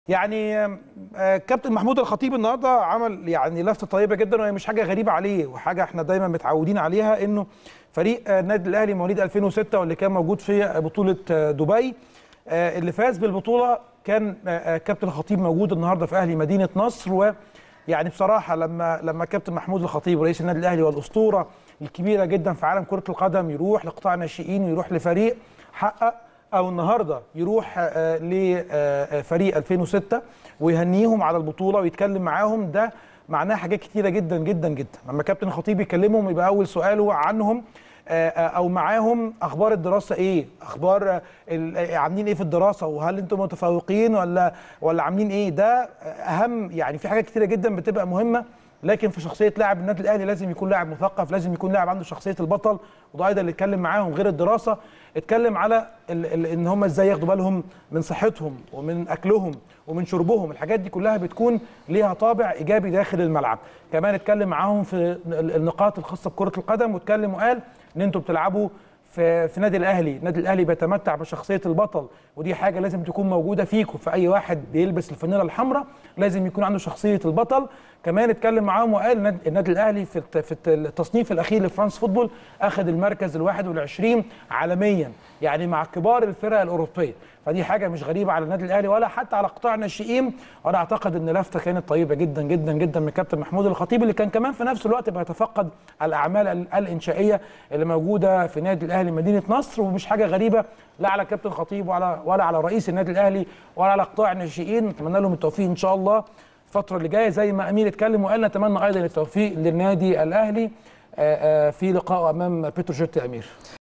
يعني آه، كابتن محمود الخطيب النهارده عمل يعني لفته طيبه جدا وهي مش حاجه غريبه عليه وحاجه احنا دايما متعودين عليها انه فريق آه، النادي الاهلي مواليد 2006 واللي كان موجود في بطوله آه، دبي آه، اللي فاز بالبطوله كان آه، آه، كابتن الخطيب موجود النهارده في اهلي مدينه نصر و يعني بصراحه لما لما كابتن محمود الخطيب رئيس النادي الاهلي والاسطوره الكبيره جدا في عالم كره القدم يروح لقطاع الناشئين ويروح لفريق حقق او النهارده يروح آه، لفريق 2006 ويهنيهم على البطوله ويتكلم معاهم ده معناه حاجات كتيره جدا جدا جدا لما كابتن الخطيب يكلمهم يبقى اول سؤاله عنهم آه، آه، او معاهم اخبار الدراسه ايه اخبار آه، ال- آه، عاملين ايه في الدراسه وهل انتم متفوقين ولا ولا عاملين ايه ده اهم يعني في حاجات كتيره جدا بتبقى مهمه لكن في شخصيه لاعب النادي الاهلي لازم يكون لاعب مثقف لازم يكون لاعب عنده شخصيه البطل وده ايضا اللي اتكلم معاهم غير الدراسه اتكلم على ال ال ان هم ازاي ياخدوا بالهم من صحتهم ومن اكلهم ومن شربهم الحاجات دي كلها بتكون ليها طابع ايجابي داخل الملعب كمان اتكلم معاهم في ال- النقاط الخاصه بكره القدم واتكلم وقال ان انتوا بتلعبوا في في نادي الاهلي النادي الاهلي بيتمتع بشخصيه البطل ودي حاجه لازم تكون موجوده فيكم في اي واحد بيلبس الفانيله الحمراء لازم يكون عنده شخصيه البطل كمان اتكلم معاهم وقال النادي- النادي الاهلي في الت- في الت- التصنيف الاخير لفرانس فوتبول اخذ المركز ال 21 عالميا يعني مع كبار الفرق الاوروبيه فدي حاجه مش غريبه على النادي الاهلي ولا حتى على قطاع الناشئين وانا اعتقد ان لفته كانت طيبه جدا جدا جدا من كابتن محمود الخطيب اللي كان كمان في نفس الوقت بيتفقد الاعمال ال- الانشائيه اللي موجوده في نادي الاهلي مدينه نصر ومش حاجه غريبه لا على كابتن خطيب ولا ولا على رئيس النادي الاهلي ولا على قطاع الناشئين نتمنى لهم التوفيق ان شاء الله الفتره اللي جايه زي ما امير اتكلم وقال نتمنى ايضا التوفيق للنادي الاهلي آه، آه، في لقائه امام بتروجيت امير